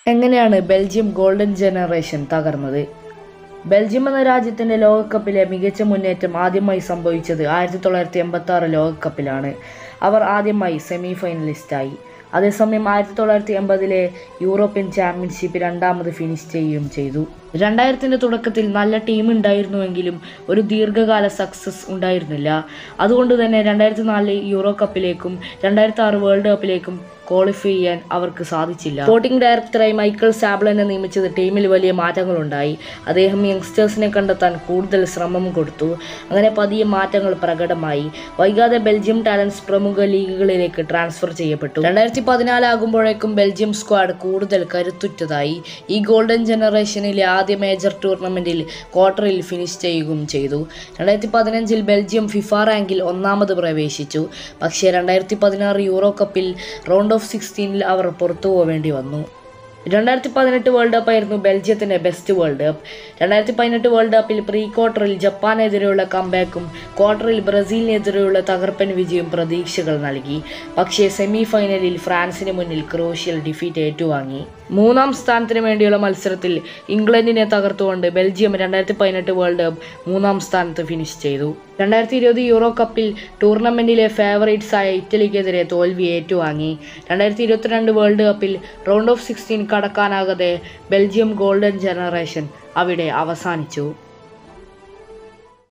എങ്ങനെയാണ് Belgium golden generation തകർന്നത് Belgium എന്ന രാജ്യത്തിൻ്റെ ലോകകപ്പിലെ മികച്ച മുന്നേറ്റം ആദ്യമായി സംഭവിച്ചത് ആയിരത്തി തൊള്ളായിരത്തി എൺപത്തി ആറ് ലോകകപ്പിലാണ് അവർ ആദ്യമായി സെമി ഫൈനലിസ്റ്റായി അതേസമയം ആയിരത്തി തൊള്ളായിരത്തി എൺപതിലെ യൂറോപ്യൻ ചാമ്പ്യൻഷിപ്പ് രണ്ടാമത് ഫിനിഷ് ചെയ്യുകയും ചെയ്തു രണ്ടായിരത്തിൻ്റെ തുടക്കത്തിൽ നല്ല ടീം ഉണ്ടായിരുന്നുവെങ്കിലും ഒരു ദീർഘകാല സക്സസ് ഉണ്ടായിരുന്നില്ല അതുകൊണ്ട് തന്നെ രണ്ടായിരത്തി നാലിലെ യൂറോ കപ്പിലേക്കും രണ്ടായിരത്തി ആറ് വേൾഡ് കപ്പിലേക്കും ക്വാളിഫൈ ചെയ്യാൻ അവർക്ക് സാധിച്ചില്ല സ്പോർട്ടിംഗ് ഡയറക്ടറായി മൈക്കിൾ സാബ്ലനെ നിയമിച്ചത് ടീമിൽ വലിയ മാറ്റങ്ങളുണ്ടായി അദ്ദേഹം യങ്സ്റ്റേഴ്സിനെ കണ്ടെത്താൻ കൂടുതൽ ശ്രമം കൊടുത്തു അങ്ങനെ പതിയെ മാറ്റങ്ങൾ പ്രകടമായി വൈകാതെ ബെൽജിയം ടാലൻസ് പ്രമുഖ ലീഗുകളിലേക്ക് ട്രാൻസ്ഫർ ചെയ്യപ്പെട്ടു രണ്ടായിരത്തി പതിനാലാകുമ്പോഴേക്കും ബെൽജിയം സ്ക്വാഡ് കൂടുതൽ കരുത്തുറ്റതായി ഈ ഗോൾഡൻ ജനറേഷനിലെ ആദ്യ മേജർ ടൂർണമെന്റിൽ ക്വാർട്ടറിൽ ഫിനിഷ് ചെയ്യുകയും ചെയ്തു രണ്ടായിരത്തി പതിനഞ്ചിൽ ബെൽജിയം ഫിഫ റാങ്കിൽ ഒന്നാമത് പ്രവേശിച്ചു പക്ഷേ രണ്ടായിരത്തി പതിനാറ് യൂറോ കപ്പിൽ റൗണ്ട് ഓഫ് സിക്സ്റ്റീനിൽ അവർ പുറത്തു പോവേണ്ടി വന്നു രണ്ടായിരത്തി പതിനെട്ട് വേൾഡ് കപ്പ് ആയിരുന്നു ബെൽജിയത്തിൻ്റെ ബെസ്റ്റ് വേൾഡ് കപ്പ് രണ്ടായിരത്തി പതിനെട്ട് വേൾഡ് കപ്പിൽ പ്രീ ക്വാർട്ടറിൽ ജപ്പാനെതിരെയുള്ള കംബാക്കും ക്വാർട്ടറിൽ ബ്രസീലിനെതിരെയുള്ള തകർപ്പൻ വിജയം പ്രതീക്ഷകൾ നൽകി പക്ഷേ സെമി ഫൈനലിൽ ഫ്രാൻസിന് മുന്നിൽ ക്രോഷ്യൽ ഡിഫീറ്റ് ഏറ്റുവാങ്ങി മൂന്നാം സ്ഥാനത്തിന് വേണ്ടിയുള്ള മത്സരത്തിൽ ഇംഗ്ലണ്ടിനെ തകർത്തുകൊണ്ട് ബെൽജിയം രണ്ടായിരത്തി പതിനെട്ട് വേൾഡ് കപ്പ് മൂന്നാം സ്ഥാനത്ത് ഫിനിഷ് ചെയ്തു രണ്ടായിരത്തി ഇരുപത് യൂറോ കപ്പിൽ ടൂർണമെൻറ്റിലെ ഫേവറേറ്റ്സ് ആയ ഇറ്റലിക്കെതിരെ തോൽവി ഏറ്റുവാങ്ങി രണ്ടായിരത്തി ഇരുപത്തിരണ്ട് വേൾഡ് കപ്പിൽ റൗണ്ട് ഓഫ് സിക്സ്റ്റീൻ കടക്കാനാകാതെ ബെൽജിയം ഗോൾഡൻ ജനറേഷൻ അവിടെ അവസാനിച്ചു